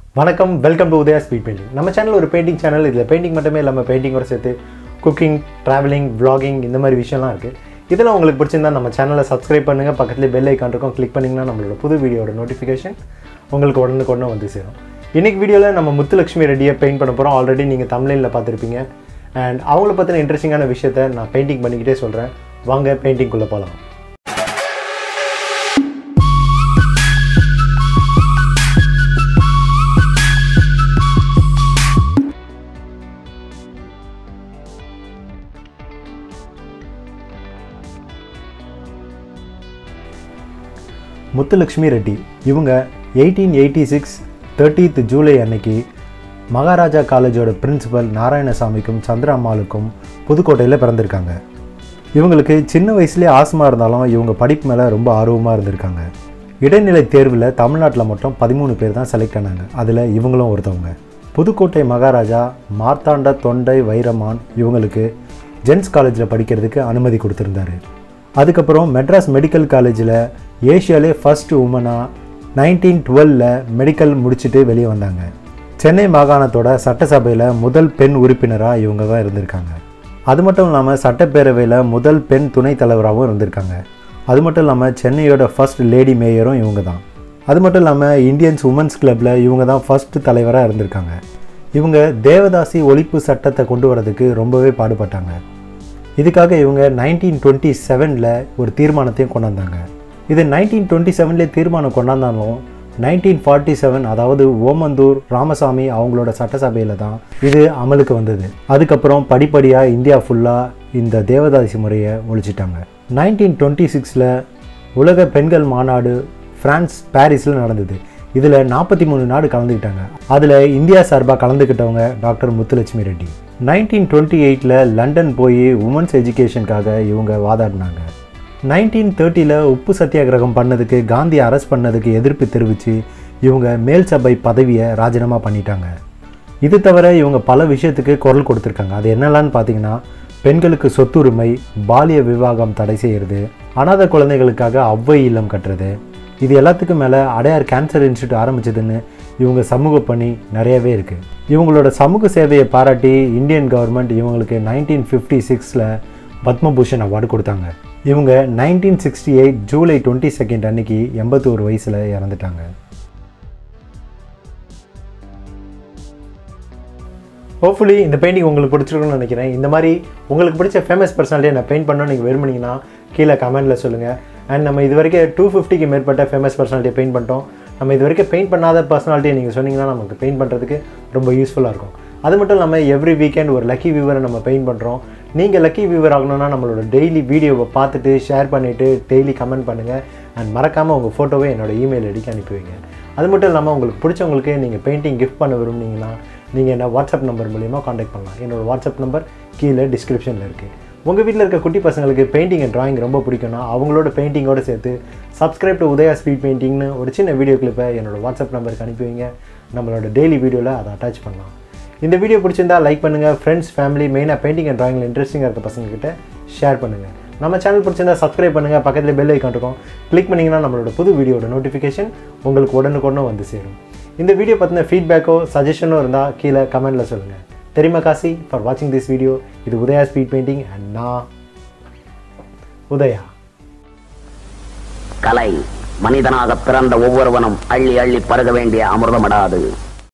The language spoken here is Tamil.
வணக்கம் welcome to Udaya speed painting நம்ம சேனல் ஒரு பெயிண்டிங் சேனல் இதில் பெயிண்டிங் மட்டுமே இல்லாமல் பெயிண்டிங்கோட சேர்த்து குக்கிங் ட்ராவலிங் vlogging இந்த மாதிரி விஷயம்லாம் இருக்குது இதெல்லாம் உங்களுக்கு பிடிச்சிருந்தா நம்ம சேனலை சப்ஸ்கிரைப் பண்ணுங்கள் பக்கத்துலேயே பெல் ஐக்கான் இருக்கும் கிளிக் பண்ணிங்கன்னா நம்மளோட புது வீடியோட நோட்டிஃபிகேஷன் உங்களுக்கு உடனுக்கு உடனே வந்து சேரும் இன்றைக்கி வீடியோவில் நம்ம முத்துலட்சுமி ரெட்டியை பெயிண்ட் பண்ண போகிறோம் ஆல்ரெடி நீங்கள் தமிழில் பார்த்துருப்பீங்க அண்ட் அவங்கள பற்றின இன்ட்ரெஸ்டிங்கான விஷயத்தை நான் பெயிண்டிங் பண்ணிக்கிட்டே சொல்கிறேன் வாங்க பெயிண்டிங்குள்ளே போகலாம் முத்துலக்ஷ்மி ரெட்டி இவங்க eighteen eighty six thirtieth July அன்னைக்கு மகாராஜா காலேஜோட பிரின்சிபல் நாராயணசாமிக்கும் சந்திராம்மாளுக்கும் புதுக்கோட்டையில் பிறந்திருக்காங்க இவங்களுக்கு சின்ன வயசுலேயே ஆஸ்மா இருந்தாலும் இவங்க படிப்பு மேலே ரொம்ப ஆர்வமாக இருந்திருக்காங்க இடைநிலை தேர்வில் தமிழ்நாட்டில் மட்டும் பதிமூணு பேர் தான் செலக்ட் ஆனாங்க அதில் இவங்களும் ஒருத்தவங்க புதுக்கோட்டை மகாராஜா மார்த்தாண்ட தொண்டை வைரமான் இவங்களுக்கு ஜென்ஸ் காலேஜில் படிக்கிறதுக்கு அனுமதி கொடுத்துருந்தாரு அதுக்கப்புறம் மெட்ராஸ் மெடிக்கல் காலேஜில் ஏஷியாலே ஃபர்ஸ்ட் உமனாக நைன்டீன் டுவெலில் மெடிக்கல் முடிச்சுட்டு வெளியே வந்தாங்க சென்னை மாகாணத்தோட சட்டசபையில் முதல் பெண் உறுப்பினராக இவங்க தான் இருந்திருக்காங்க அது மட்டும் இல்லாமல் சட்டப்பேரவையில் முதல் பெண் துணைத் தலைவராகவும் இருந்திருக்காங்க அது மட்டும் இல்லாமல் சென்னையோட ஃபர்ஸ்ட் லேடி மேயரும் இவங்க தான் அது மட்டும் இல்லாமல் இந்தியன்ஸ் உமன்ஸ் கிளப்பில் இவங்க தான் ஃபர்ஸ்ட் தலைவராக இருந்திருக்காங்க இவங்க தேவதாசி ஒழிப்பு சட்டத்தை கொண்டு வரதுக்கு ரொம்பவே பாடுபட்டாங்க இதுக்காக இவங்க நைன்டீன் டுவெண்ட்டி செவனில் ஒரு தீர்மானத்தையும் கொண்டாந்தாங்க இது நைன்டீன் டுவெண்ட்டி செவன்லேயே தீர்மானம் கொண்டாந்தாலும் நைன்டீன் ஃபார்ட்டி செவன் அதாவது ஓமந்தூர் ராமசாமி அவங்களோட சட்டசபையில் தான் இது அமலுக்கு வந்தது அதுக்கப்புறம் படிப்படியாக இந்தியா ஃபுல்லாக இந்த தேவதாசி முறையை ஒழிச்சிட்டாங்க நைன்டீன் டுவெண்ட்டி சிக்ஸில் உலக பெண்கள் மாநாடு பிரான்ஸ் பாரிஸில் நடந்தது இதில் நாற்பத்தி மூணு நாடு கலந்துக்கிட்டாங்க அதில் இந்தியா சார்பாக கலந்துக்கிட்டவங்க doctor Muthulakshmi Reddy nineteen twenty எயிட்டில் லண்டன் போய் உமன்ஸ் எஜுகேஷனுக்காக இவங்க வாதாடினாங்க நைன்டீன் தேர்ட்டியில் உப்பு சத்தியாகிரகம் பண்ணதுக்கு காந்தி அரெஸ்ட் பண்ணதுக்கு எதிர்ப்பு தெரிவித்து இவங்க மேல் சபை பதவியை ராஜினாமா பண்ணிட்டாங்க இது தவிர இவங்க பல விஷயத்துக்கு குரல் கொடுத்துருக்காங்க அது என்னெல்லாம்னு பார்த்தீங்கன்னா பெண்களுக்கு சொத்துரிமை பாலிய விவாகம் தடை செய்கிறது அனாதை குழந்தைகளுக்காக அவ்வை இல்லம் கட்டுறது இது எல்லாத்துக்கும் மேலே அடையார் கேன்சர் இன்ஸ்டியூட் ஆரம்பிச்சதுன்னு இவங்க சமூக பணி நிறையவே இருக்குது இவங்களோட சமூக சேவையை பாராட்டி இந்தியன் கவர்மெண்ட் இவங்களுக்கு நைன்டீன் ஃபிஃப்டி சிக்ஸில் பத்மபூஷன் அவார்டு கொடுத்தாங்க இவங்க nineteen sixty eight July twenty second அன்னைக்கு எண்பத்தோரு வயசில் இறந்துட்டாங்க ஹோப்ஃபுல்லி இந்த பெயிண்டிங் உங்களுக்கு பிடிச்சிருக்கும்னு நினைக்கிறேன் இந்த மாதிரி உங்களுக்கு பிடிச்ச ஃபேமஸ் பர்சனாலிட்டியை நான் பெயிண்ட் பண்ணணும் நீங்கள் விரும்புனீங்கன்னா கீழே கமெண்ட்டில் சொல்லுங்கள் அண்ட் நம்ம இது வரைக்கும் டூ ஃபிஃப்டிக்கு மேற்பட்ட ஃபேமஸ் பர்சனாலிட்டியை பெயிண்ட் பண்ணிட்டோம் நம்ம இது வரைக்கும் பெயிண்ட் பண்ணாத பர்சனாலிட்டியை நீங்கள் சொன்னீங்கன்னா நமக்கு பெயிண்ட் பண்ணுறதுக்கு ரொம்ப யூஸ்ஃபுல்லாக இருக்கும் அது மட்டும் இல்லாமல் எவ்ரி வீக்கெண்ட் ஒரு லக்கி வியூவரை நம்ம பெயிண்ட் பண்ணுறோம் நீங்கள் லக்கி வியூவர் ஆகணும்னா நம்மளோட டெய்லி வீடியோவை பார்த்துட்டு ஷேர் பண்ணிவிட்டு டெய்லி கமெண்ட் பண்ணுங்கள் அண்ட் மறக்காமல் உங்கள் ஃபோட்டோவை என்னோட இமெயில் ஐடிக்கு அனுப்பி வைங்க அது மட்டும் இல்லாமல் உங்களுக்கு பிடிச்சவங்களுக்கு நீங்கள் பெயிண்டிங் கிஃப்ட் பண்ண விரும்புனீங்கன்னா நீங்கள் என்ன வாட்ஸ்அப் நம்பர் மூலிமா காண்டாக்ட் பண்ணலாம் என்னோட வாட்ஸ்அப் நம்பர் கீழே டிஸ்கிரிப்ஷனில் இருக்குது உங்கள் வீட்டில் இருக்க குட்டி பசங்களுக்கு பெயிண்டிங் அண்ட் ட்ராயிங் ரொம்ப பிடிக்கும்னா அவங்களோட பெயிண்டிங்கோடு சேர்த்து சப்ஸ்கிரைப் டு உதயா ஸ்பீட் பெயிண்டிங்னு ஒரு சின்ன வீடியோ கிளிப்பை என்னோட வாட்ஸ்அப் நம்பருக்கு அனுப்பி வைங்க நம்மளோட டெய்லி வீடியோவில் அதை அட்டாச் பண்ணலாம் இந்த வீடியோ பிடிச்சிருந்தா லைக் பண்ணுங்கள் ஃப்ரெண்ட்ஸ் ஃபேமிலி மெயினாக பெயிண்டிங் அண்ட் ட்ராயிங்கில் இன்ட்ரெஸ்டிங்காக இருக்க பசங்கக்கிட்ட ஷேர் பண்ணுங்கள் நம்ம சேனல் பிடிச்சிருந்தா சப்ஸ்கிரைப் பண்ணுங்கள் பக்கத்தில் பெல் ஐக்கான் இருக்கும் கிளிக் பண்ணிங்கன்னா நம்மளோட புது வீடியோட நோட்டிஃபிகேஷன் உங்களுக்கு உடனுக்குடனே வந்து சேரும் இந்த வீடியோ பற்றின ஃபீட்பேக்கோ சஜஷனோ இருந்தால் கீழே கமெண்ட்டில் சொல்லுங்கள் தெரியுமா காசி ஃபார் வாட்சிங் திஸ் வீடியோ இது உதயா ஸ்பீட் பெயிண்டிங் அண்ட் நான் உதயா கலை மனிதனாக பிறந்த ஒவ்வொருவனும் அள்ளி அள்ளி பருக வேண்டிய அமிர்தமடாது